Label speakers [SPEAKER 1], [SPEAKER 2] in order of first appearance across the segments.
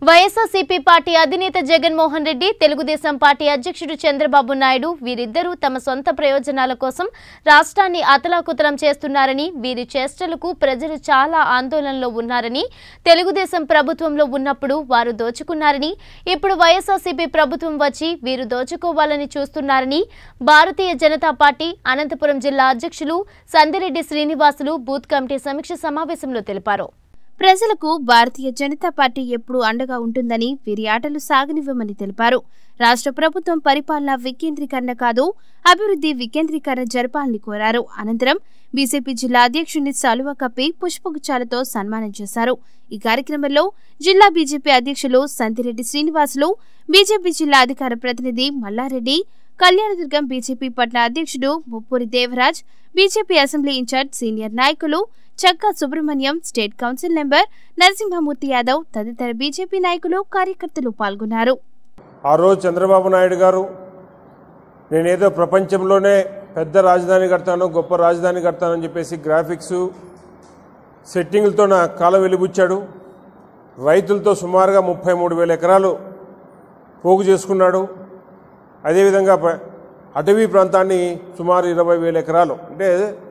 [SPEAKER 1] YSRCP party అధినేత Jaganmohan Reddy Telugu Desam party అధ్యక్షుడు చంద్రబాబు నాయుడు వీరిద్దరూ తమ సొంత ప్రయోజనాల కోసం రాష్ట్రాన్ని అతలాకుతలం చేస్తున్నారని వీరి చేష్టలకు ప్రజలు చాలా ఆందోళనలో ఉన్నారని తెలుగుదేశం ప్రభుత్వంలో ఉన్నప్పుడు వారు దోచుకున్నారని ఇప్పుడు వైఎస్ఆర్సీపీ ప్రభుత్వం వచ్చి వీరు దోచుకోవాలని చూస్తున్నారని భారతీయ జనతా పార్టీ అనంతపురం జిల్లా అధ్యక్షులు సందిరెడ్డి శ్రీనివాసులు బూత్ కమిటీ సమీక్ష సమావేశంలో తెలిపారు ప్రజలకు భారతీయ జనతా పార్టీ ఎప్పుడూ అండగా ఉంటుందని వీరి ఆటలు సాగనివ్వమని తెలిపారు రాష్ట్ర ప్రభుత్వం పరిపాలన వికేంద్రీకరణ కాదు అభివృద్ధి వికేంద్రీకరణ జరపాలని కోరారు అనంతరం బీజేపీ జిల్లా అధ్యక్షుడిని సాలువ కప్పి పుష్పగుచ్చాలతో సన్మానం చేశారు ఈ కార్యక్రమంలో జిల్లా బీజేపీ అధ్యక్షులు సంతిరెడ్డి శ్రీనివాసులు బీజేపీ జిల్లా అధికార ప్రతినిధి మల్లారెడ్డి కళ్యాణదుర్గం బీజేపీ పట్ల అధ్యక్షుడు Muppuri Devaraj BJP assembly incharge senior నాయకులు Chakka Subrahmanyam state council member Narasimhamurthy Yadav తదితర బీజేపీ నాయకులు కార్యకర్తలు పాల్గొన్నారు
[SPEAKER 2] ఆ రోజు చంద్రబాబు నాయుడు గారు నేనేదో ప్రపంచంలోనే పెద్ద రాజధాని కడతాను గొప్ప రాజధాని కడతానని చెప్పేసి గ్రాఫిక్స్ సెట్టింగ్లతో నా కాలం వెలిబుచ్చాడు రైతులతో సుమారుగా ముప్పై మూడు వేల ఎకరాలు పోగు చేసుకున్నాడు అదేవిధంగా ప- అటవీ ప్రాంతాన్ని సుమారు ఇరవై వేల ఎకరాలు అంటే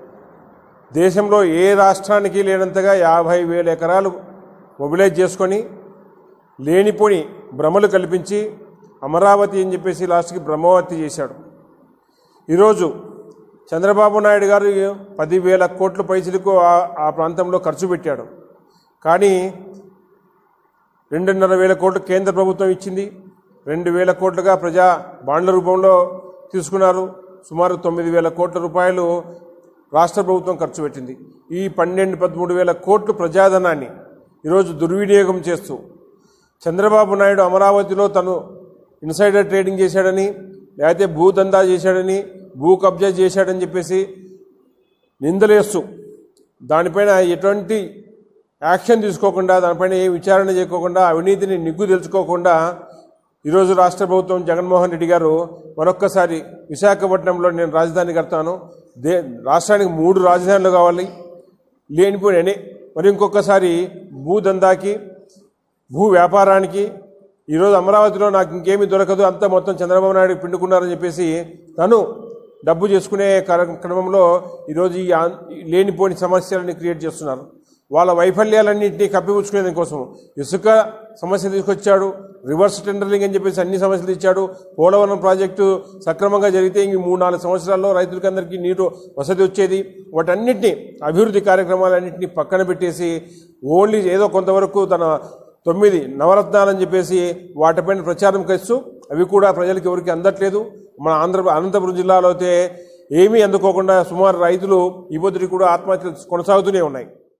[SPEAKER 2] దేశంలో ఏ రాష్ట్రానికి లేనంతగా యాభై వేల ఎకరాలు మొబిలైజ్ చేసుకొని లేనిపోని భ్రమలు కల్పించి అమరావతి అని చెప్పేసి లాస్ట్కి బ్రహ్మవతి చేశాడు ఈరోజు చంద్రబాబు నాయుడు గారు పదివేల కోట్ల పైసలకు ఆ- ఆ ప్రాంతంలో ఖర్చు పెట్టాడు కానీ రెండున్నర వేల కోట్లు కేంద్ర ప్రభుత్వం ఇచ్చింది రెండు వేల కోట్లుగా ప్రజా బాండ్ల రూపంలో తీసుకున్నారు సుమారు తొమ్మిది వేల కోట్ల రూపాయలు రాష్ట్ర ప్రభుత్వం ఖర్చు పెట్టింది ఈ పన్నెండు పదమూడు వేల కోట్లు ప్రజాధనాన్ని ఈరోజు దుర్వినియోగం చేస్తూ చంద్రబాబు నాయుడు అమరావతిలో తను ఇన్సైడర్ ట్రేడింగ్ చేశాడని లేకపోతే భూదందా చేశాడని భూ కబ్జా చేశాడని చెప్పేసి నిందలేస్తూ దానిపైన ఎటువంటి యాక్షన్ తీసుకోకుండా దానిపైన ఏ విచారణ చేయకోకుండా అవినీతిని నిగ్గు తెలుసుకోకుండా ఈరోజు రాష్ట్ర ప్రభుత్వం జగన్మోహన్ రెడ్డి గారు మరొక్కసారి విశాఖపట్నంలో నేను రాజధాని కడతాను దే రాష్ట్రానికి మూడు రాజధానులు కావాలి లేనిపోయినని మరి ఇంకొకసారి భూదందాకి భూ వ్యాపారానికి ఈరోజు అమరావతిలో నాకు ఇంకేమీ దొరకదు అంతా మొత్తం చంద్రబాబు నాయుడు పిండుకున్నారని చెప్పేసి తను డబ్బు చేసుకునే కార్య- క్రమంలో ఈరోజు ఈ ఆన్- ఈ లేనిపోని సమస్యలని క్రియేట్ చేస్తున్నారు వాళ్ళ వైఫల్యాలన్నింటినీ కప్పిపుచ్చుకునే దానికోసం ఇసుక సమస్య తీసుకొచ్చాడు రివర్స్ టెండరింగ్ అని చెప్పేసి అన్ని సమస్యలు ఇచ్చాడు పోలవరం ప్రాజెక్టు సక్రమంగా జరిగితే ఇంక మూడు నాలుగు సంవత్సరాల్లో రైతులకి అందరికీ నీరు వసతి వచ్చేది వాటన్నిటిని అభివృద్ధి కార్యక్రమాలన్నింటినీ పక్కన పెట్టేసి ఓన్లీ ఏదో కొంతవరకు తన తొమ్మిది నవరత్నాలని చెప్పేసి వాటిపైన ప్రచారం చేస్తూ అవి కూడా ప్రజలకు ఎవరికి అందట్లేదు మన ఆంధ్ర అనంతపురం జిల్లాలో అయితే ఏమీ అందుకోకుండా సుమారు రైతులు ఈ పొద్దుటి కూడా ఆత్మహత్యలు కొనసాగుతూనే ఉన్నాయి